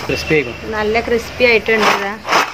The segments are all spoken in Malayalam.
ക്രിസ്പി ആയിക്കോട്ടെ നല്ല ക്രിസ്പി ആയിട്ടുണ്ട് ഇതാ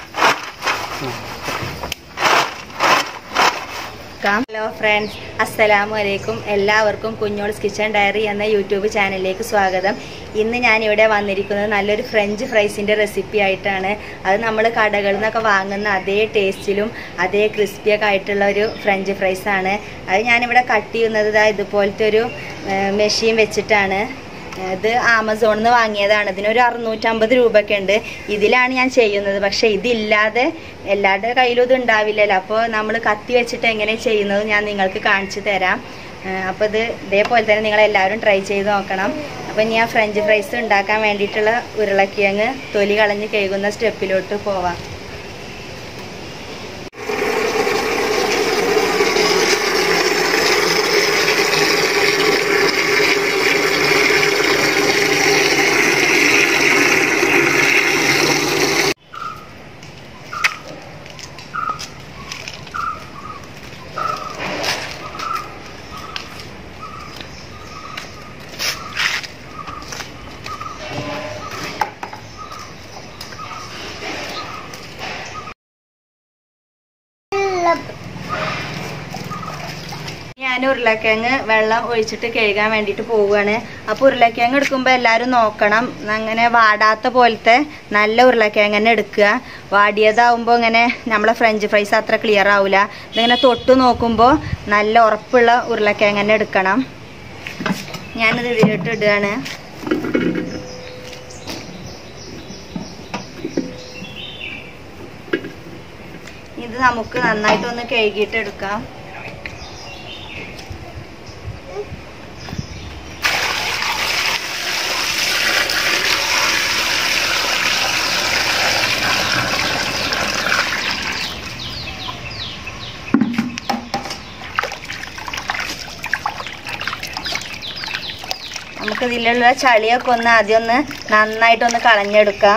ഹലോ ഫ്രണ്ട്സ് അസ്സലാമു അലൈക്കും എല്ലാവർക്കും കുഞ്ഞോൾസ് കിച്ചൺ ഡയറി എന്ന യൂട്യൂബ് ചാനലിലേക്ക് സ്വാഗതം ഇന്ന് ഞാനിവിടെ വന്നിരിക്കുന്നത് നല്ലൊരു ഫ്രഞ്ച് ഫ്രൈസിൻ്റെ റെസിപ്പി ആയിട്ടാണ് അത് നമ്മൾ കടകളിൽ നിന്നൊക്കെ വാങ്ങുന്ന അതേ ടേസ്റ്റിലും അതേ ക്രിസ്പിയൊക്കെ ആയിട്ടുള്ള ഒരു ഫ്രഞ്ച് ഫ്രൈസ് ആണ് അത് ഞാനിവിടെ കട്ട് ചെയ്യുന്നത് ഇതാ ഇതുപോലത്തെ ഒരു മെഷീൻ വെച്ചിട്ടാണ് ഇത് ആമസോണിൽ നിന്ന് വാങ്ങിയതാണ് ഇതിനൊരു അറുന്നൂറ്റമ്പത് രൂപയൊക്കെ ഉണ്ട് ഇതിലാണ് ഞാൻ ചെയ്യുന്നത് പക്ഷേ ഇതില്ലാതെ എല്ലാവരുടെ കയ്യിലും ഇത് ഉണ്ടാവില്ലല്ലോ അപ്പോൾ നമ്മൾ കത്തി വെച്ചിട്ട് എങ്ങനെ ചെയ്യുന്നത് ഞാൻ നിങ്ങൾക്ക് കാണിച്ചു തരാം അപ്പോൾ ഇത് ഇതേപോലെ തന്നെ നിങ്ങൾ എല്ലാവരും ട്രൈ ചെയ്ത് നോക്കണം അപ്പോൾ ഞാൻ ഫ്രഞ്ച് ഫ്രൈസ് ഉണ്ടാക്കാൻ വേണ്ടിയിട്ടുള്ള ഉരുളക്കിഴങ്ങ് തൊലി കളഞ്ഞ് കഴുകുന്ന സ്റ്റെപ്പിലോട്ട് പോവാം ഞാൻ ഉരുളക്കിഴങ്ങ് വെള്ളം ഒഴിച്ചിട്ട് കഴുകാൻ വേണ്ടിയിട്ട് പോവുകയാണ് അപ്പോൾ ഉരുളക്കിഴങ്ങ് എടുക്കുമ്പോൾ എല്ലാവരും നോക്കണം അങ്ങനെ വാടാത്ത പോലത്തെ നല്ല ഉരുളക്കിഴങ്ങ് തന്നെ എടുക്കുക വാടിയതാവുമ്പോൾ ഇങ്ങനെ നമ്മളെ ഫ്രഞ്ച് ഫ്രൈസ് അത്ര ക്ലിയർ ആവില്ല ഇതിങ്ങനെ തൊട്ട് നോക്കുമ്പോൾ നല്ല ഉറപ്പുള്ള ഉരുളക്കിഴങ്ങ് തന്നെ എടുക്കണം ഞാനിത് ഇതിലിട്ട് ഇടുകയാണ് ഇത് നമുക്ക് നന്നായിട്ടൊന്ന് കഴുകിയിട്ട് എടുക്കാം നമുക്ക് ഇതിലുള്ള ചളിയൊക്കെ ഒന്ന് ആദ്യം ഒന്ന് നന്നായിട്ടൊന്ന് കളഞ്ഞെടുക്കാം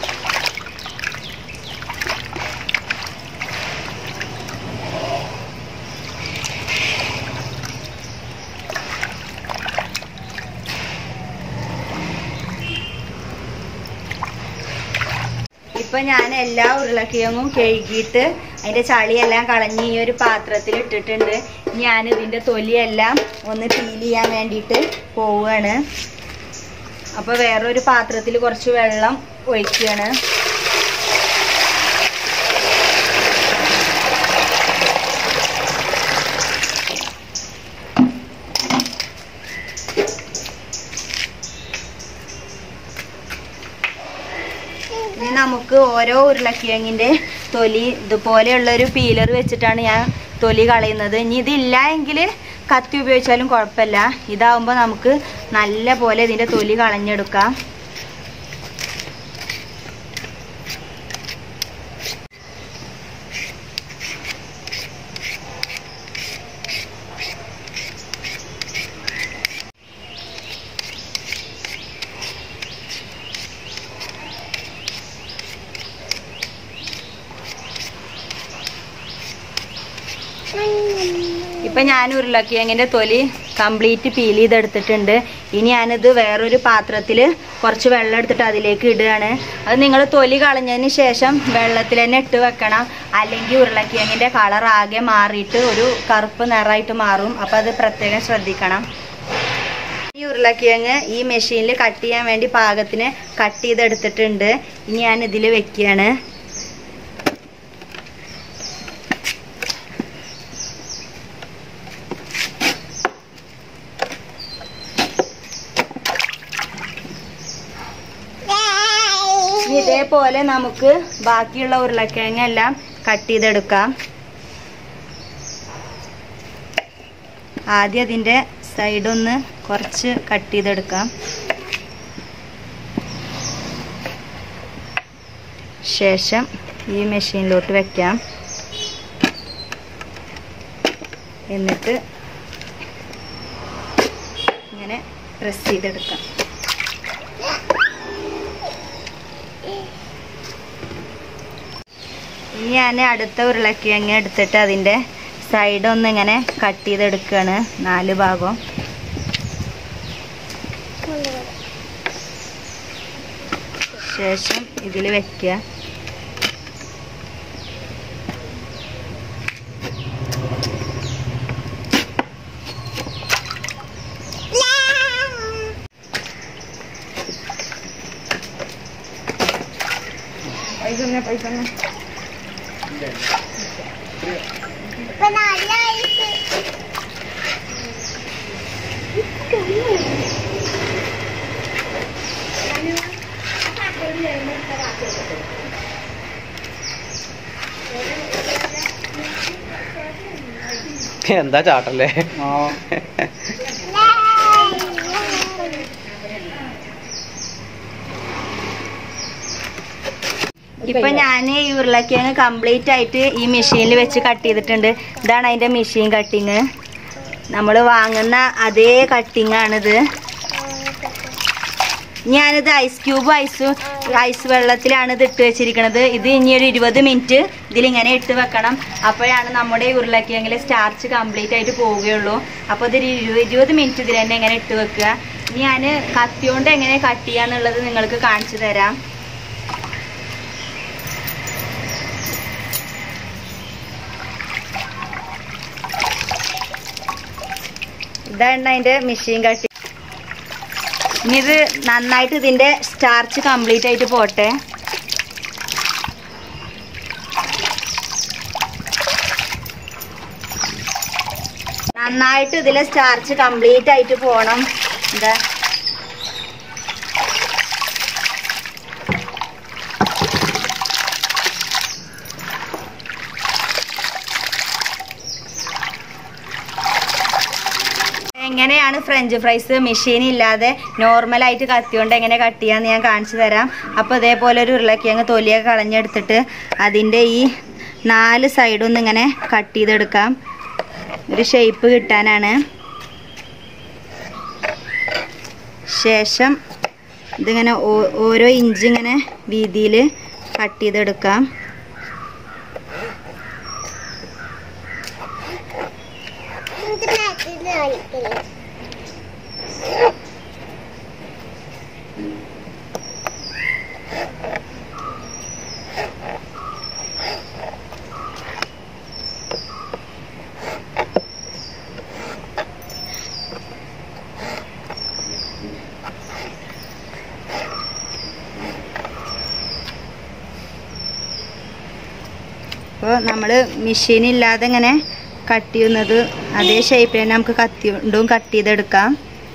ഇപ്പൊ ഞാൻ എല്ലാ ഉരുളക്കിഴങ്ങും കഴുകിയിട്ട് അതിന്റെ ചളിയെല്ലാം കളഞ്ഞ് ഈ ഒരു പാത്രത്തിൽ ഇട്ടിട്ടുണ്ട് ഞാൻ ഇതിന്റെ തൊലിയെല്ലാം ഒന്ന് പീൽ ചെയ്യാൻ വേണ്ടിയിട്ട് പോവുകയാണ് അപ്പൊ വേറൊരു പാത്രത്തിൽ കുറച്ച് വെള്ളം ഒഴിക്കുകയാണ് ഇനി നമുക്ക് ഓരോ ഉരുളക്കിഴങ്ങിൻ്റെ തൊലി ഇതുപോലെയുള്ളൊരു പീലർ വെച്ചിട്ടാണ് ഞാൻ തൊലി കളയുന്നത് ഇനി ഇതില്ല എങ്കിൽ കത്തി ഉപയോഗിച്ചാലും കുഴപ്പമില്ല ഇതാവുമ്പോൾ നമുക്ക് നല്ല പോലെ ഇതിൻ്റെ തൊലി കളഞ്ഞെടുക്കാം ഇപ്പൊ ഞാൻ ഉരുളക്കിഴങ്ങിന്റെ തൊലി കംപ്ലീറ്റ് പീൽ ചെയ്തെടുത്തിട്ടുണ്ട് ഇനി ഞാനിത് വേറൊരു പാത്രത്തിൽ കുറച്ച് വെള്ളം എടുത്തിട്ട് അതിലേക്ക് ഇടുകയാണ് അത് നിങ്ങൾ തൊലി കളഞ്ഞതിന് ശേഷം വെള്ളത്തിൽ തന്നെ ഇട്ട് വെക്കണം അല്ലെങ്കിൽ ഉരുളക്കിഴങ്ങിന്റെ കളർ ആകെ മാറിയിട്ട് ഒരു കറുപ്പ് നിറമായിട്ട് മാറും അപ്പം അത് പ്രത്യേകം ശ്രദ്ധിക്കണം ഈ ഉരുളക്കിഴങ്ങ് ഈ മെഷീനിൽ കട്ട് ചെയ്യാൻ വേണ്ടി പാകത്തിന് കട്ട് ചെയ്തെടുത്തിട്ടുണ്ട് ഇനി ഞാൻ ഇതിൽ വെക്കുകയാണ് ഇനി ഇതേപോലെ നമുക്ക് ബാക്കിയുള്ള ഉരുളക്കിഴങ്ങ് എല്ലാം കട്ട് ചെയ്തെടുക്കാം ആദ്യം അതിൻ്റെ സൈഡൊന്ന് കുറച്ച് കട്ട് ചെയ്തെടുക്കാം ശേഷം ഈ മെഷീനിലോട്ട് വെക്കാം എന്നിട്ട് ഇങ്ങനെ പ്രസ് ചെയ്തെടുക്കാം ഇനി ഞാൻ അടുത്ത ഉരുളക്കിഴങ്ങ് എടുത്തിട്ട് അതിൻ്റെ സൈഡ് ഒന്ന് ഇങ്ങനെ കട്ട് ചെയ്തെടുക്കുകയാണ് നാല് ഭാഗം ശേഷം ഇതിൽ വെക്കുക എന്താ ചാട്ടല്ലേ ഇപ്പൊ ഞാൻ ഈ ഉരുളക്കിഴങ്ങ് കംപ്ലീറ്റ് ആയിട്ട് ഈ മെഷീനിൽ വെച്ച് കട്ട് ചെയ്തിട്ടുണ്ട് ഇതാണ് അതിന്റെ മെഷീൻ കട്ടിങ് നമ്മൾ വാങ്ങുന്ന അതേ കട്ടിങ് ആണിത് ഞാനിത് ഐസ് ക്യൂബ് ഐസ് ഐസ് വെള്ളത്തിലാണ് ഇത് ഇട്ട് വെച്ചിരിക്കുന്നത് ഇത് ഇനി ഒരു ഇരുപത് മിനിറ്റ് ഇതിലിങ്ങനെ ഇട്ട് വെക്കണം അപ്പോഴാണ് നമ്മുടെ ഈ ഉരുളക്കിഴങ്ങിലെ സ്റ്റാർച്ച് കംപ്ലീറ്റ് ആയിട്ട് പോവുകയുള്ളൂ അപ്പോൾ ഇതൊരു ഇരുപത് ഇരുപത് മിനിറ്റ് ഇതിൽ തന്നെ ഇങ്ങനെ ഇട്ട് വെക്കുക ഇനി ഞാൻ കത്തിയോണ്ട് എങ്ങനെ കട്ട് ചെയ്യാന്നുള്ളത് നിങ്ങൾക്ക് കാണിച്ചു തരാം ഇതാണ് അതിന്റെ മെഷീൻ കട്ടി ഇനി ഇത് നന്നായിട്ട് ഇതിന്റെ സ്റ്റാർച്ച് കംപ്ലീറ്റ് ആയിട്ട് പോട്ടെ നന്നായിട്ട് ഇതിലെ സ്റ്റാർച്ച് കംപ്ലീറ്റ് ആയിട്ട് പോണം എന്താ എങ്ങനെയാണ് ഫ്രഞ്ച് ഫ്രൈസ് മെഷീൻ ഇല്ലാതെ നോർമലായിട്ട് കത്തിയോണ്ട് എങ്ങനെ കട്ട് ചെയ്യാന്ന് ഞാൻ കാണിച്ചു തരാം അപ്പോൾ ഇതേപോലെ ഒരു ഉരുളക്കിഴങ്ങ് തൊലിയൊക്കെ കളഞ്ഞെടുത്തിട്ട് അതിൻ്റെ ഈ നാല് സൈഡും ഒന്ന് ഇങ്ങനെ കട്ട് ചെയ്തെടുക്കാം ഒരു ഷേപ്പ് കിട്ടാനാണ് ശേഷം ഇതിങ്ങനെ ഓ- ഓരോ ഇഞ്ച് ഇങ്ങനെ വീതിയിൽ കട്ട് ചെയ്തെടുക്കാം അപ്പോൾ നമ്മൾ മെഷീൻ ഇല്ലാതെ ഇങ്ങനെ കട്ട് ചെയ്യുന്നത് അതേ ഷേപ്പിൽ തന്നെ നമുക്ക് കത്തി കൊണ്ടും കട്ട് ചെയ്തെടുക്കാം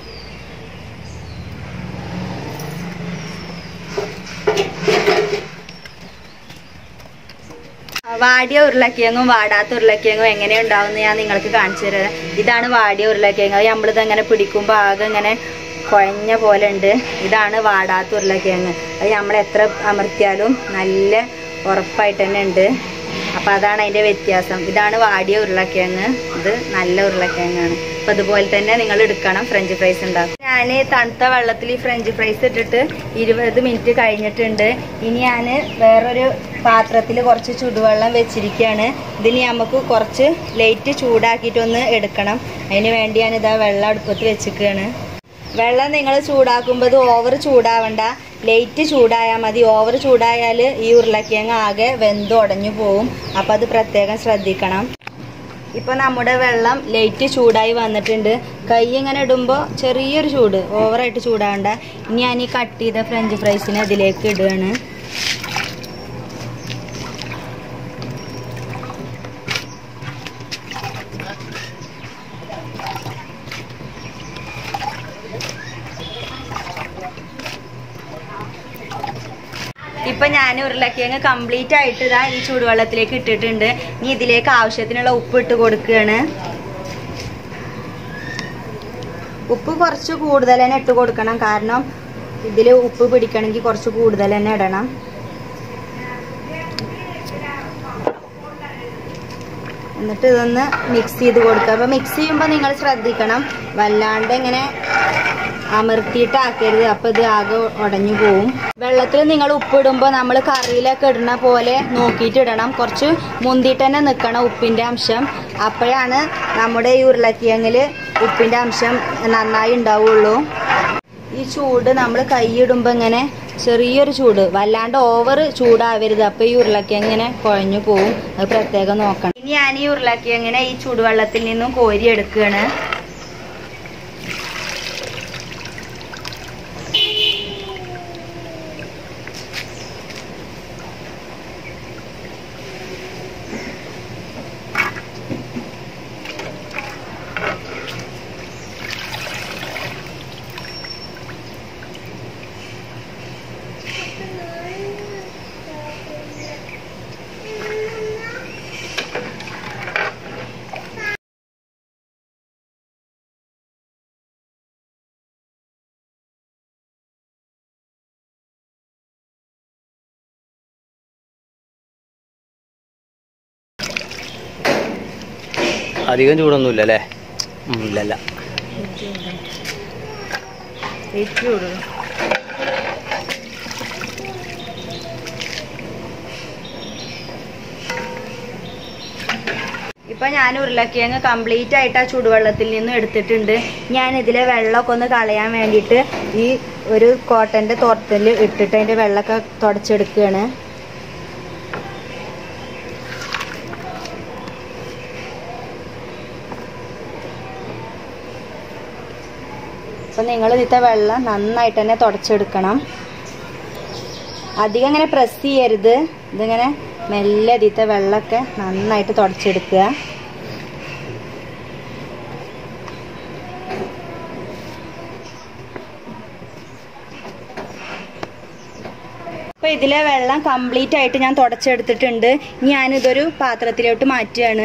വാടിയ ഉരുളക്കിഴങ്ങും വാടാത്ത ഉരുളക്കിഴങ്ങും എങ്ങനെ ഉണ്ടാവുമെന്ന് ഞാൻ നിങ്ങൾക്ക് കാണിച്ചു തരാം ഇതാണ് വാടിയ ഉരുളക്കിഴങ്ങ് അത് നമ്മളിത് അങ്ങനെ പിടിക്കുമ്പോൾ ആകെ ഇങ്ങനെ കുഴഞ്ഞ പോലെ ഉണ്ട് ഇതാണ് വാടാത്ത ഉരുളക്കിഴങ്ങ് അത് നമ്മൾ എത്ര അമർത്തിയാലും നല്ല ഉറപ്പായിട്ട് തന്നെ ഉണ്ട് അപ്പോൾ അതാണ് അതിൻ്റെ വ്യത്യാസം ഇതാണ് വാടിയ ഉരുളക്കിഴങ്ങ് ഇത് നല്ല ഉരുളക്കിഴങ്ങാണ് അപ്പോൾ അതുപോലെ തന്നെ നിങ്ങൾ എടുക്കണം ഫ്രഞ്ച് ഫ്രൈസ് ഉണ്ടാക്കും ഞാൻ തണുത്ത വെള്ളത്തിൽ ഈ ഫ്രഞ്ച് ഫ്രൈസ് ഇട്ടിട്ട് ഇരുപത് മിനിറ്റ് കഴിഞ്ഞിട്ടുണ്ട് ഇനി ഞാൻ വേറൊരു പാത്രത്തിൽ കുറച്ച് ചുടുവെള്ളം വെച്ചിരിക്കുകയാണ് ഇതിന് നമുക്ക് കുറച്ച് ലൈറ്റ് ചൂടാക്കിയിട്ടൊന്ന് എടുക്കണം അതിന് വേണ്ടി ഞാൻ ഇതാ വെള്ളം അടുപ്പത്ത് വെച്ചിരിക്കുകയാണ് വെള്ളം നിങ്ങൾ ചൂടാക്കുമ്പോൾ ഇത് ഓവർ ചൂടാവണ്ട ലൈറ്റ് ചൂടായാൽ മതി ഓവർ ചൂടായാൽ ഈ ഉരുളക്കിഴങ്ങ് ആകെ വെന്ത് ഉടഞ്ഞു പോവും അപ്പോൾ അത് പ്രത്യേകം ശ്രദ്ധിക്കണം ഇപ്പോൾ നമ്മുടെ വെള്ളം ലൈറ്റ് ചൂടായി വന്നിട്ടുണ്ട് കൈ ഇങ്ങനെ ഇടുമ്പോൾ ചെറിയൊരു ചൂട് ഓവറായിട്ട് ചൂടാവണ്ട ഇനി ഞാൻ ഈ കട്ട് ചെയ്ത ഫ്രഞ്ച് ഫ്രൈസിനെ ഇതിലേക്ക് ഇടുകയാണ് ഇപ്പൊ ഞാൻ ഉരുളക്കിഴങ്ങ് കംപ്ലീറ്റ് ആയിട്ട് ഇതാ ഈ ചൂടുവെള്ളത്തിലേക്ക് ഇട്ടിട്ടുണ്ട് ഇനി ഇതിലേക്ക് ആവശ്യത്തിനുള്ള ഉപ്പ് ഇട്ട് കൊടുക്കുകയാണ് ഉപ്പ് കുറച്ച് കൂടുതൽ തന്നെ ഇട്ട് കൊടുക്കണം കാരണം ഇതിൽ ഉപ്പ് പിടിക്കണമെങ്കിൽ കുറച്ച് കൂടുതൽ തന്നെ ഇടണം എന്നിട്ട് ഇതൊന്ന് മിക്സ് ചെയ്ത് കൊടുക്കുക അപ്പോൾ മിക്സ് ചെയ്യുമ്പോൾ നിങ്ങൾ ശ്രദ്ധിക്കണം വല്ലാണ്ട് ഇങ്ങനെ അമർത്തിയിട്ട് ആക്കരുത് അപ്പോൾ ഇത് ആകെ ഉടഞ്ഞു പോവും വെള്ളത്തിൽ നിങ്ങൾ ഉപ്പിടുമ്പോൾ നമ്മൾ കറിയിലൊക്കെ ഇടുന്ന പോലെ നോക്കിയിട്ട് ഇടണം കുറച്ച് മുന്തിയിട്ട് തന്നെ നിൽക്കണം ഉപ്പിൻ്റെ അംശം അപ്പോഴാണ് നമ്മുടെ ഈ ഉരുളക്കിഴങ്ങിൽ ഉപ്പിൻ്റെ അംശം നന്നായി ഉണ്ടാവുള്ളൂ ഈ ചൂട് നമ്മൾ കൈയിടുമ്പോൾ ഇങ്ങനെ ചെറിയൊരു ചൂട് വല്ലാണ്ട് ഓവർ ചൂടാവരുത് അപ്പോൾ ഈ ഉരുളക്കിഴങ്ങ് ഇങ്ങനെ കുഴഞ്ഞു പോവും അത് പ്രത്യേകം നോക്കണം ഇനി ഞാൻ ഈ ഉരുളക്കിഴങ്ങിനെ ഈ ചൂടുവെള്ളത്തിൽ നിന്നും കോരി എടുക്കുകയാണ് അധികം ചൂടൊന്നുമില്ല അല്ലേ ഉം, ഇല്ലല്ല ചൂട് ഇപ്പൊ ഞാൻ ഉരുളക്കിഴങ്ങ് കംപ്ലീറ്റ് ആയിട്ട് ആ ചൂടുവെള്ളത്തിൽ നിന്നും എടുത്തിട്ടുണ്ട് ഞാൻ ഇതിലെ വെള്ളമൊക്കെ ഒന്ന് കളയാൻ വേണ്ടിയിട്ട് ഈ ഒരു കോട്ടന്റെ തോർത്തിൽ ഇട്ടിട്ട് അതിന്റെ വെള്ളമൊക്കെ തുടച്ചെടുക്കുകയാണ് അപ്പൊ നിങ്ങൾ ഇതിത്തെ വെള്ളം നന്നായിട്ട് തന്നെ തുടച്ചെടുക്കണം അധികം അങ്ങനെ പ്രസ് ചെയ്യരുത് ഇതിങ്ങനെ മെല്ലെ ഇതിത്തെ വെള്ളമൊക്കെ നന്നായിട്ട് തുടച്ചെടുക്കുക അപ്പൊ ഇതിലെ വെള്ളം കംപ്ലീറ്റ് ആയിട്ട് ഞാൻ തുടച്ചെടുത്തിട്ടുണ്ട് ഇനി ഞാനിതൊരു പാത്രത്തിലോട്ട് മാറ്റുകയാണ്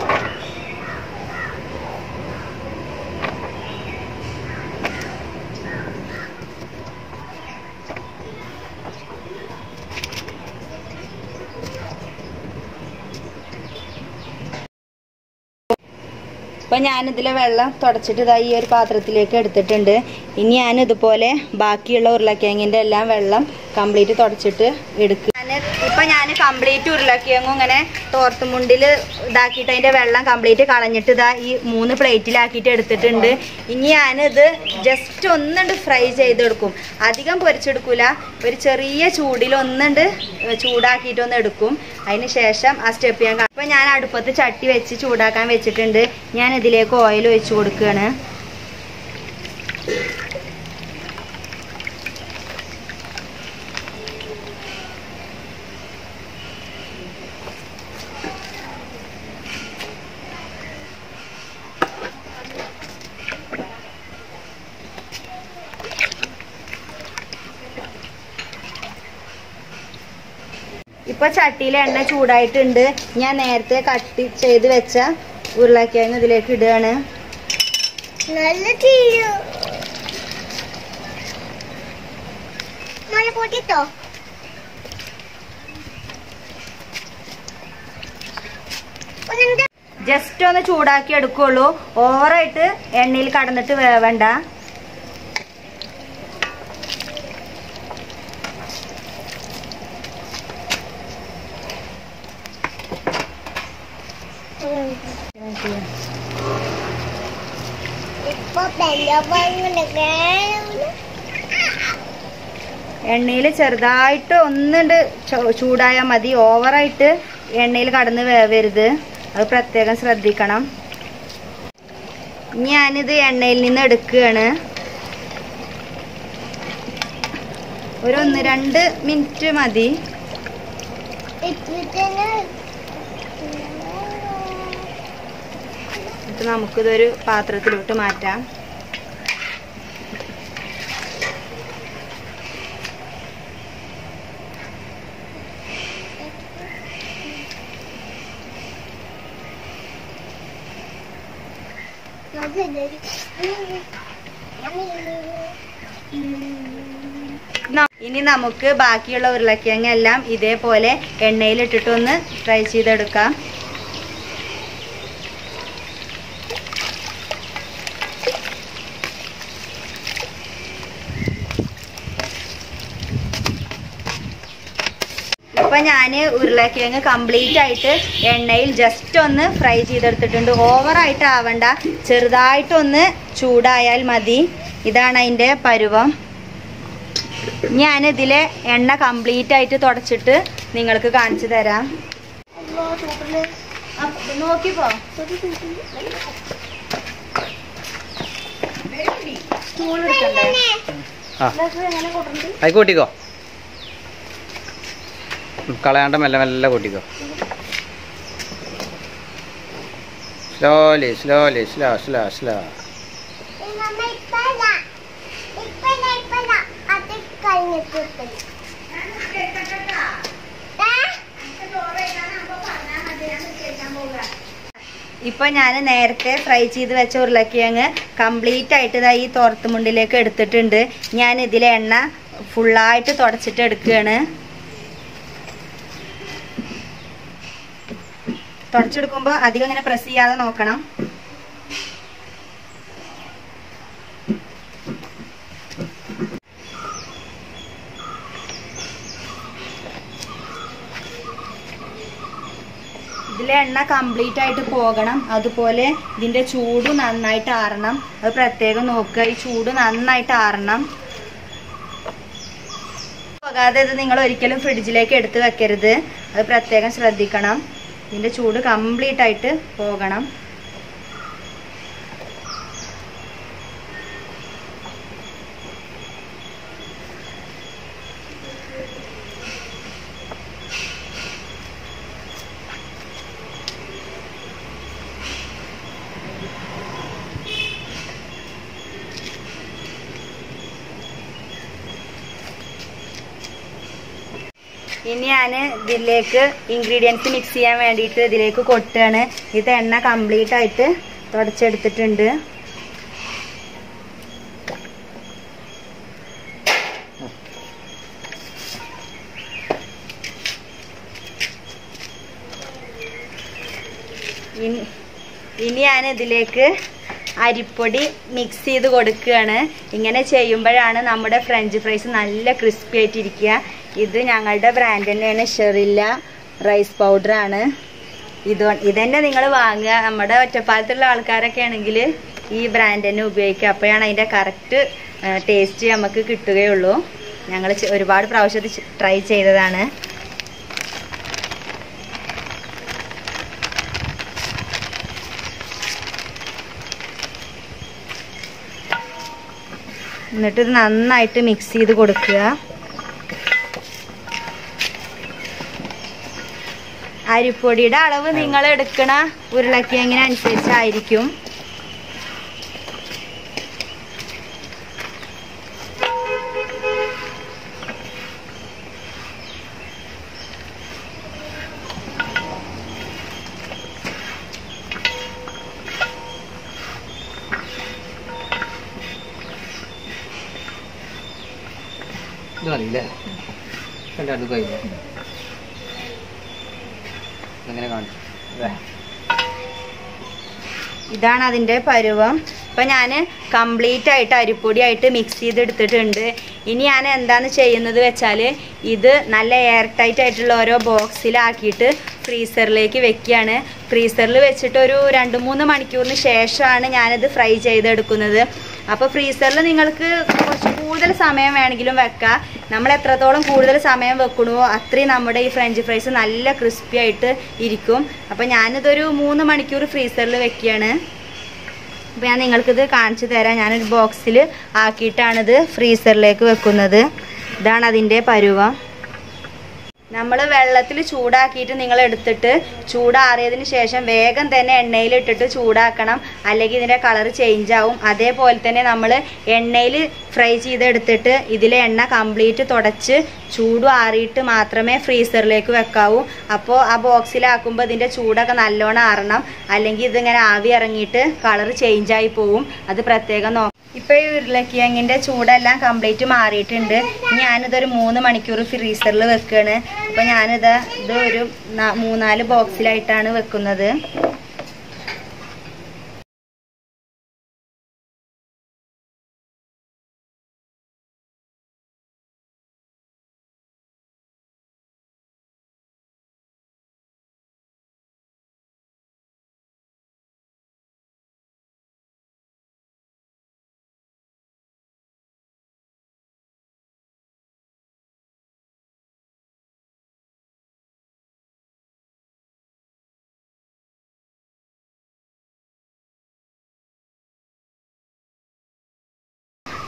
അപ്പൊ ഞാൻ ഇതിലെ വെള്ളം തുടച്ചിട്ട് ഇതാ ഈ ഒരു പാത്രത്തിലേക്ക് എടുത്തിട്ടുണ്ട് ഇനി ഞാൻ ഇതുപോലെ ബാക്കിയുള്ള ഉരുളക്കിഴങ്ങിന്റെ എല്ലാം വെള്ളം കംപ്ലീറ്റ് തുടച്ചിട്ട് എടുക്കുക ഇപ്പൊ ഞാൻ കംപ്ലീറ്റ് ഉരുളക്കിഴങ്ങും ഇങ്ങനെ തോർത്തുമുണ്ടിൽ ഇതാക്കിയിട്ട് അതിന്റെ വെള്ളം കംപ്ലീറ്റ് കളഞ്ഞിട്ട് ഇതാ ഈ മൂന്ന് പ്ലേറ്റിലാക്കിയിട്ട് എടുത്തിട്ടുണ്ട് ഇനി ഞാനിത് ജസ്റ്റ് ഒന്നുണ്ട് ഫ്രൈ ചെയ്തെടുക്കും അധികം പൊരിച്ചെടുക്കൂല ഒരു ചെറിയ ചൂടിൽ ഒന്നുണ്ട് ചൂടാക്കിയിട്ട് ഒന്ന് എടുക്കും അതിന് ശേഷം ആ സ്റ്റെപ്പ് ഞാൻ കാ- അപ്പൊ ഞാൻ അടുപ്പത്ത് ചട്ടി വെച്ച് ചൂടാക്കാൻ വെച്ചിട്ടുണ്ട് ഞാൻ ഇതിലേക്ക് ഓയിൽ ഒഴിച്ചു കൊടുക്കുകയാണ് ഇപ്പൊ ചട്ടിയിൽ എണ്ണ ചൂടായിട്ടുണ്ട് ഞാൻ നേരത്തെ കട്ടി ചെയ്ത് വെച്ച ഉരുളക്കിഴങ്ങ് ഇതിലേക്ക് ഇടുകയാണ് നല്ല തീരു മഴ പൊട്ടിട്ടോ ഒന്നെന്താ ജസ്റ്റ് ഒന്ന് ചൂടാക്കി എടുക്കുള്ളൂ ഓവറായിട്ട് എണ്ണയിൽ കടന്നിട്ട് വേവണ്ട ഇപ്പൊ ബെല്ലപ്പങ്ങനെ എണ്ണയിൽ ചെറുതായിട്ട് ഒന്നുണ്ട് ചൂ- ചൂടായാൽ മതി ഓവറായിട്ട് എണ്ണയിൽ കടന്ന് വേവരുത് അത് പ്രത്യേകം ശ്രദ്ധിക്കണം ഇനി ഞാനിത് എണ്ണയിൽ നിന്ന് എടുക്കുകയാണ് ഒരു ഒന്ന് രണ്ട് മിനിറ്റ് മതി ഇപ്പിത്തന്നെ എന്നിട്ട് നമുക്കിതൊരു പാത്രത്തിലോട്ട് മാറ്റാം ന- ഇനി നമുക്ക് ബാക്കിയുള്ള ഉരുളക്കിഴങ്ങ് എല്ലാം ഇതേപോലെ എണ്ണയിലിട്ടിട്ടൊന്ന് ഫ്രൈ ചെയ്തെടുക്കാം ഇപ്പൊ ഞാന് ഉരുളക്കിഴങ്ങ് കംപ്ലീറ്റ് ആയിട്ട് എണ്ണയിൽ ജസ്റ്റ് ഒന്ന് ഫ്രൈ ചെയ്തെടുത്തിട്ടുണ്ട് ഓവറായിട്ട് ആവണ്ട ചെറുതായിട്ടൊന്ന് ചൂടായാൽ മതി ഇതാണ് അതിന്റെ പരുവം ഞാൻ ഇതിലെ എണ്ണ കംപ്ലീറ്റ് ആയിട്ട് തുടച്ചിട്ട് നിങ്ങൾക്ക് കാണിച്ചു തരാം നോക്കിപ്പോ ആ അത് കൂട്ടിക്കോ ഉം, കളയാണ്ട് മെല്ലെ മെല്ലെ കൂട്ടിക്കോ slowly slowly slow slow slow നമ്മ ഇപ്പല്ല ഇപ്പല്ല ഇപ്പല്ല അത് കഴിഞ്ഞിട്ട് ഇപ്പൊ ഞാൻ നേരത്തെ ഫ്രൈ ചെയ്ത് വെച്ച ഉരുളക്കിഴങ്ങ് കംപ്ലീറ്റ് ആയിട്ട് ഇതാ ഈ തോർത്തുമുണ്ടിലേക്ക് എടുത്തിട്ടുണ്ട് ഞാൻ ഇതിലെ എണ്ണ ഫുള്ളായിട്ട് തുടച്ചിട്ട് എടുക്കുകയാണ് തുടച്ചെടുക്കുമ്പോൾ അധികം ഇങ്ങനെ പ്രസ് ചെയ്യാതെ നോക്കണം ഇതിലെ എണ്ണ കംപ്ലീറ്റ് ആയിട്ട് പോകണം അതുപോലെ ഇതിന്റെ ചൂട് നന്നായിട്ട് ആറണം അത് പ്രത്യേകം നോക്കുക ഈ ചൂട് നന്നായിട്ട് ആറണം പോകാതെ ഇത് നിങ്ങൾ ഒരിക്കലും ഫ്രിഡ്ജിലേക്ക് എടുത്ത് വെക്കരുത് അത് പ്രത്യേകം ശ്രദ്ധിക്കണം ഇതിന്റെ ചൂട് കംപ്ലീറ്റ് ആയിട്ട് പോകണം ഇനി ഞാൻ ഇതിലേക്ക് ഇൻഗ്രീഡിയൻസ് മിക്സ് ചെയ്യാൻ വേണ്ടിയിട്ട് ഇതിലേക്ക് കൊട്ടുകയാണ് ഇത് എണ്ണ കംപ്ലീറ്റ് ആയിട്ട് തുടച്ചെടുത്തിട്ടുണ്ട് ഇനി ഇനി ഞാൻ ഇതിലേക്ക് അരിപ്പൊടി മിക്സ് ചെയ്ത് കൊടുക്കുകയാണ് ഇങ്ങനെ ചെയ്യുമ്പോഴാണ് നമ്മുടെ ഫ്രഞ്ച് ഫ്രൈസ് നല്ല ക്രിസ്പി ആയിട്ടിരിക്കുക ഇത് ഞങ്ങളുടെ ബ്രാൻഡ് തന്നെയാണ് ഷെറില്ല റൈസ് പൗഡറാണ് ഇത് ഇതന്നെ നിങ്ങൾ വാങ്ങുക നമ്മുടെ ഒറ്റപ്പാലത്തുള്ള ആൾക്കാരൊക്കെ ആണെങ്കിൽ ഈ ബ്രാൻഡ് തന്നെ ഉപയോഗിക്കുക അപ്പോഴാണ് അതിൻ്റെ കറക്റ്റ് ടേസ്റ്റ് നമുക്ക് കിട്ടുകയുള്ളൂ ഞങ്ങൾ ഒരുപാട് പ്രാവശ്യം ട്രൈ ചെയ്തതാണ് എന്നിട്ട് ഇത് നന്നായിട്ട് മിക്സ് ചെയ്ത് കൊടുക്കുക അരിപ്പൊടിയുടെ അളവ് നിങ്ങൾ എടുക്കണ ഉരുളക്കിഴങ്ങിന് അനുസരിച്ചായിരിക്കും ഇത് മതിയില്ലേ രണ്ടാമത് കഴിഞ്ഞു അങ്ങനെ കാണിച്ചു അതെ ഇതാണ് അതിൻ്റെ പരുവം ഇപ്പം ഞാൻ കംപ്ലീറ്റ് ആയിട്ട് അരിപ്പൊടി ആയിട്ട് മിക്സ് ചെയ്തെടുത്തിട്ടുണ്ട് ഇനി ഞാൻ എന്താണ് ചെയ്യുന്നത് വെച്ചാൽ ഇത് നല്ല എയർ ടൈറ്റ് ആയിട്ടുള്ള ഓരോ ബോക്സിലാക്കിയിട്ട് ഫ്രീസറിലേക്ക് വെക്കുകയാണ് ഫ്രീസറിൽ വെച്ചിട്ട് ഒരു രണ്ട് മൂന്ന് മണിക്കൂറിന് ശേഷമാണ് ഞാനിത് ഫ്രൈ ചെയ്തെടുക്കുന്നത് അപ്പോൾ ഫ്രീസറിൽ നിങ്ങൾക്ക് കുറച്ച് കൂടുതൽ സമയം വേണമെങ്കിലും വെക്കാം നമ്മൾ എത്രത്തോളം കൂടുതൽ സമയം വെക്കണമോ അത്രയും നമ്മുടെ ഈ ഫ്രഞ്ച് ഫ്രൈസ് നല്ല ക്രിസ്പി ആയിട്ട് ഇരിക്കും അപ്പോൾ ഞാനിതൊരു മൂന്ന് മണിക്കൂർ ഫ്രീസറിൽ വെക്കുകയാണ് അപ്പോൾ ഞാൻ നിങ്ങൾക്കിത് കാണിച്ചു തരാം ഞാനൊരു ബോക്സിൽ ആക്കിയിട്ടാണിത് ഫ്രീസറിലേക്ക് വെക്കുന്നത് ഇതാണ് അതിൻ്റെ പരുവം നമ്മൾ വെള്ളത്തിൽ ചൂടാക്കിയിട്ട് നിങ്ങൾ എടുത്തിട്ട് ചൂടാറിയതിന് ശേഷം വേഗം തന്നെ എണ്ണയിലിട്ടിട്ട് ചൂടാക്കണം അല്ലെങ്കിൽ ഇതിൻ്റെ കളർ ചേഞ്ച് ആവും അതേപോലെ തന്നെ നമ്മൾ എണ്ണയിൽ ഫ്രൈ ചെയ്തെടുത്തിട്ട് ഇതിലെ എണ്ണ കംപ്ലീറ്റ് തുടച്ച് ചൂട് ആറിയിട്ട് മാത്രമേ ഫ്രീസറിലേക്ക് വെക്കാവൂ അപ്പോൾ ആ ബോക്സിലാക്കുമ്പോൾ ഇതിൻ്റെ ചൂടൊക്കെ നല്ലോണം ആറണം അല്ലെങ്കിൽ ഇതിങ്ങനെ ആവി ഇറങ്ങിയിട്ട് കളർ ചേഞ്ച് ആയി പോവും അത് പ്രത്യേകം നോ ഇപ്പൊ ഈ ഉരുളക്കിഴങ്ങിന്റെ ചൂടെല്ലാം കംപ്ലീറ്റ് മാറിയിട്ടുണ്ട് ഞാനിതൊരു മൂന്ന് മണിക്കൂർ ഫ്രീസറിൽ വെക്കുകയാണ് അപ്പൊ ഞാനിത് ഇത് ഒരു ന- മൂന്നാല് ബോക്സിലായിട്ടാണ് വെക്കുന്നത്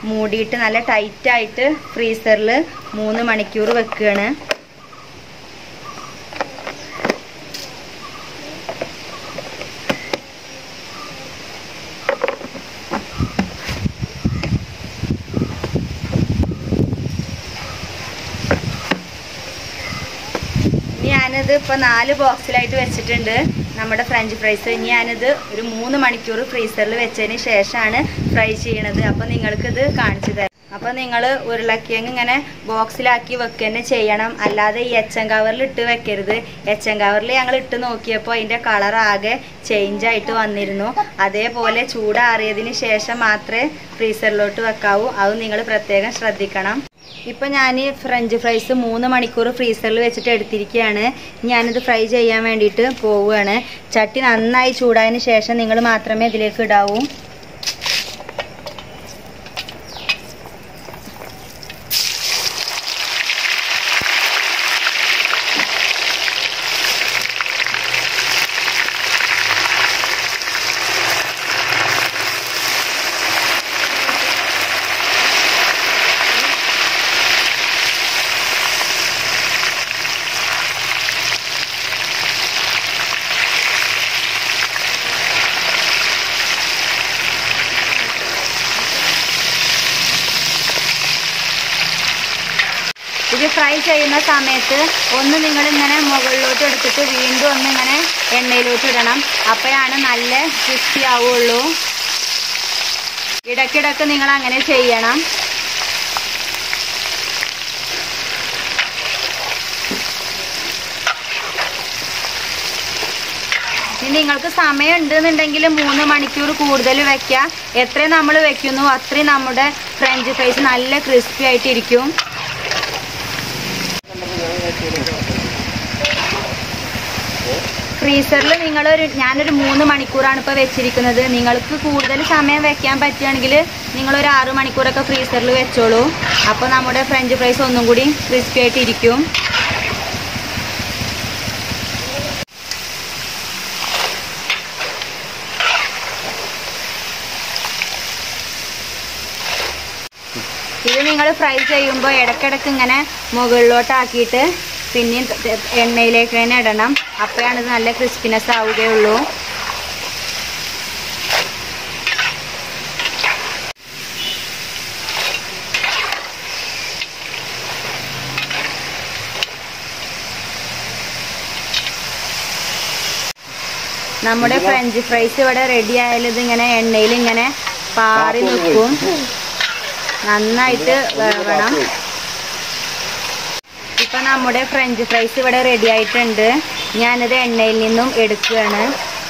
മൂടിയിട്ട് നല്ല ടൈറ്റായിട്ട് ഫ്രീസറിൽ മൂന്ന് മണിക്കൂർ വെക്കുകയാണ് ഇനി ഞാനിത് ഇപ്പോൾ നാല് ബോക്സിലായിട്ട് വെച്ചിട്ടുണ്ട് നമ്മുടെ ഫ്രഞ്ച് ഫ്രൈസ് ഇനി ഞാനിത് ഒരു മൂന്ന് മണിക്കൂർ ഫ്രീസറിൽ വെച്ചതിന് ശേഷമാണ് ഫ്രൈ ചെയ്യണത് അപ്പോൾ നിങ്ങൾക്കിത് കാണിച്ചു തരാം അപ്പോൾ നിങ്ങൾ ഉരുളക്കിഴങ്ങ് ഇങ്ങനെ ബോക്സിലാക്കി വെക്കുക തന്നെ ചെയ്യണം അല്ലാതെ ഈ എച്ചൻ കവറിൽ ഇട്ട് വെക്കരുത് എച്ചൻ കവറിൽ ഞങ്ങൾ ഇട്ട് നോക്കിയപ്പോൾ അതിൻ്റെ കളർ ആകെ ചേഞ്ച് ആയിട്ട് വന്നിരുന്നു അതേപോലെ ചൂടാറിയതിന് ശേഷം മാത്രമേ ഫ്രീസറിലോട്ട് വെക്കാവൂ അത് നിങ്ങൾ പ്രത്യേകം ശ്രദ്ധിക്കണം ഇപ്പം ഞാൻ ഫ്രഞ്ച് ഫ്രൈസ് മൂന്ന് മണിക്കൂർ ഫ്രീസറിൽ വെച്ചിട്ട് എടുത്തിരിക്കുകയാണ് ഞാനിത് ഫ്രൈ ചെയ്യാൻ വേണ്ടിയിട്ട് പോവുകയാണ് ചട്ടി നന്നായി ചൂടായതിന് ശേഷം നിങ്ങൾ മാത്രമേ ഇതിലേക്ക് ഇടാവൂ ഇത് ഫ്രൈ ചെയ്യുന്ന സമയത്ത് ഒന്ന് നിങ്ങൾ ഇങ്ങനെ മുകളിലോട്ട് എടുത്തിട്ട് വീണ്ടും ഒന്ന് ഇങ്ങനെ എണ്ണയിലോട്ട് ഇടണം അപ്പോഴാണ് നല്ല ക്രിസ്പി ആവുള്ളൂ ഇടയ്ക്കിടയ്ക്ക് നിങ്ങൾ അങ്ങനെ ചെയ്യണം ഇനി നിങ്ങൾക്ക് സമയം ഉണ്ടെന്നുണ്ടെങ്കിൽ മൂന്ന് മണിക്കൂർ കൂടുതൽ വെക്കുക എത്രയും നമ്മൾ വെക്കുന്നു അത്രയും നമ്മുടെ ഫ്രഞ്ച് ഫ്രൈസ് നല്ല ക്രിസ്പി ആയിട്ടിരിക്കും ഫ്രീസറിൽ നിങ്ങളൊരു ഞാനൊരു മൂന്ന് മണിക്കൂറാണ് ഇപ്പോൾ വെച്ചിരിക്കുന്നത് നിങ്ങൾക്ക് കൂടുതൽ സമയം വെക്കാൻ പറ്റുകയാണെങ്കിൽ നിങ്ങളൊരു ആറ് മണിക്കൂറൊക്കെ ഫ്രീസറിൽ വെച്ചോളൂ അപ്പോൾ നമ്മുടെ ഫ്രഞ്ച് ഫ്രൈസ് ഒന്നും കൂടി ക്രിസ്പി ആയിട്ടിരിക്കും ഇത് നിങ്ങൾ ഫ്രൈ ചെയ്യുമ്പോൾ ഇടയ്ക്കിടയ്ക്ക് ഇങ്ങനെ മുകളിലോട്ടാക്കിയിട്ട് പിന്നെയും ത- ത- എണ്ണയിലേക്ക് തന്നെ ഇടണം അപ്പോഴാണ് ഇത് നല്ല ക്രിസ്പിനെസ് ആവുകയുള്ളൂ നമ്മുടെ ഫ്രഞ്ച് ഫ്രൈസ് ഇവിടെ റെഡി ആയാലും ഇതിങ്ങനെ എണ്ണയിൽ ഇങ്ങനെ പാറി നിൽക്കും നന്നായിട്ട് വേവണം ഇപ്പൊ നമ്മുടെ ഫ്രഞ്ച് ഫ്രൈസ് ഇവിടെ റെഡി ആയിട്ടുണ്ട് ഞാനിത് എണ്ണയിൽ നിന്നും എടുക്കുകയാണ്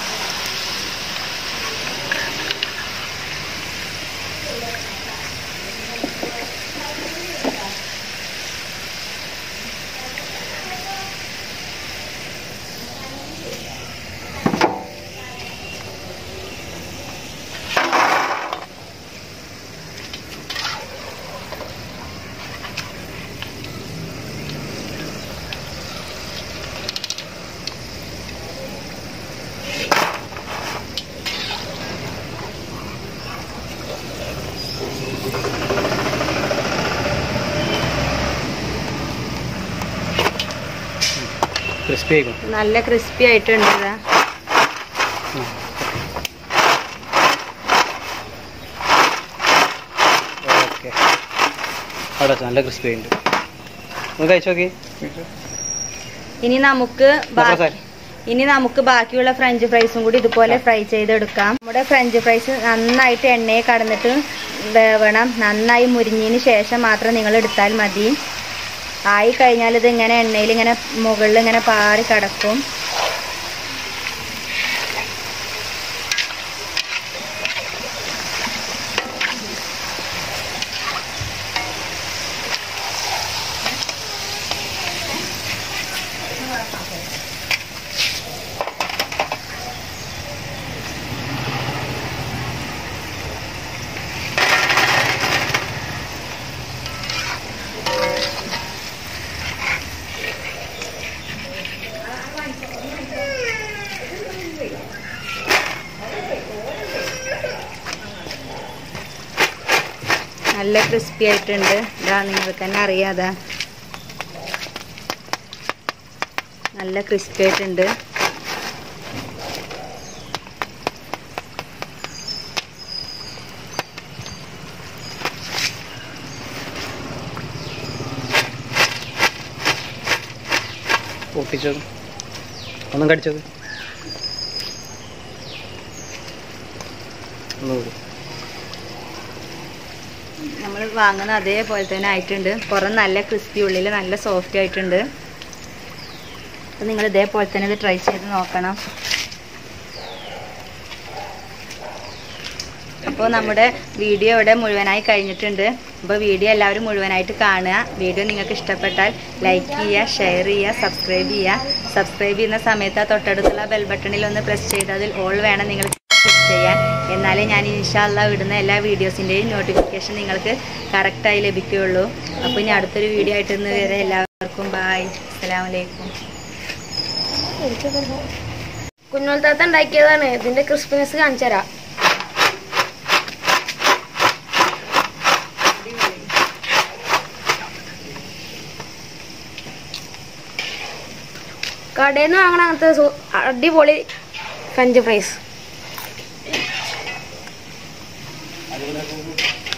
ക്രിസ്പി ആയിക്കും നല്ല ക്രിസ്പി ആയിട്ടുണ്ട് ഇത് ഓക്കെ അവിടെ വെച്ചോ, നല്ല ക്രിസ്പി ആയിട്ടുണ്ട് ഒന്ന് കഴിച്ചു നോക്കി ഇനി നമുക്ക് ബാക്കി സാർ ഇനി നമുക്ക് ബാക്കിയുള്ള ഫ്രഞ്ച് ഫ്രൈസും കൂടി ഇതുപോലെ ഫ്രൈ ചെയ്തെടുക്കാം നമ്മുടെ ഫ്രഞ്ച് ഫ്രൈസ് നന്നായിട്ട് എണ്ണയെ കടന്നിട്ട് വേവണം നന്നായി മുരിഞ്ഞതിന് ശേഷം മാത്രം നിങ്ങൾ എടുത്താൽ മതി ആയി കഴിഞ്ഞാൽ ഇത് ഇങ്ങനെ എണ്ണയിൽ ഇങ്ങനെ മുകളിൽ ഇങ്ങനെ പാറി കിടക്കും നല്ല ക്രിസ്പി ആയിട്ടുണ്ട് ഇതാ നിങ്ങൾക്ക് തന്നെ അറിയാതാ നല്ല ക്രിസ്പി ആയിട്ടുണ്ട് പൊട്ടിച്ചത് ഒന്നും കടിച്ചത് ഒന്നുകൂടി നമ്മൾ വാങ്ങുന്ന അതേപോലെ തന്നെ ആയിട്ടുണ്ട് പുറം നല്ല ക്രിസ്പി ഉള്ളിൽ നല്ല സോഫ്റ്റ് ആയിട്ടുണ്ട് അപ്പം നിങ്ങൾ ഇതേപോലെ തന്നെ ഇത് ട്രൈ ചെയ്ത് നോക്കണം അപ്പോൾ നമ്മുടെ വീഡിയോ ഇവിടെ മുഴുവനായി കഴിഞ്ഞിട്ടുണ്ട് അപ്പോൾ വീഡിയോ എല്ലാവരും മുഴുവനായിട്ട് കാണുക വീഡിയോ നിങ്ങൾക്ക് ഇഷ്ടപ്പെട്ടാൽ ലൈക്ക് ചെയ്യുക ഷെയർ ചെയ്യുക സബ്സ്ക്രൈബ് ചെയ്യുക സബ്സ്ക്രൈബ് ചെയ്യുന്ന സമയത്ത് ആ തൊട്ടടുത്തുള്ള ബെൽ ബട്ടണിൽ ഒന്ന് പ്രസ് ചെയ്ത് അതിൽ ഓൾ വേണം നിങ്ങൾ ക്ലിക്ക് ചെയ്യാൻ എന്നാലേ ഞാൻ ഇൻഷാല്ല ഇടുന്ന എല്ലാ വീഡിയോസിൻ്റെയും നോട്ടിഫിക്കേഷൻ നിങ്ങൾക്ക് കറക്റ്റായി ലഭിക്കുകയുള്ളൂ അപ്പോൾ ഇനി അടുത്തൊരു വീഡിയോ ആയിട്ട് ഇന്ന് വരെ എല്ലാവർക്കും ബായ് അസ്സലാമു അലൈക്കും കുഞ്ഞോൾ താത്ത ഉണ്ടാക്കിയതാണ് ഇതിന്റെ ക്രിസ്പിനെസ് കാണിച്ചു തരാം കടയിൽ നിന്ന് വാങ്ങണ അങ്ങനത്തെ സു- അടിപൊളി ഫ്രഞ്ച് ഫ്രൈസ്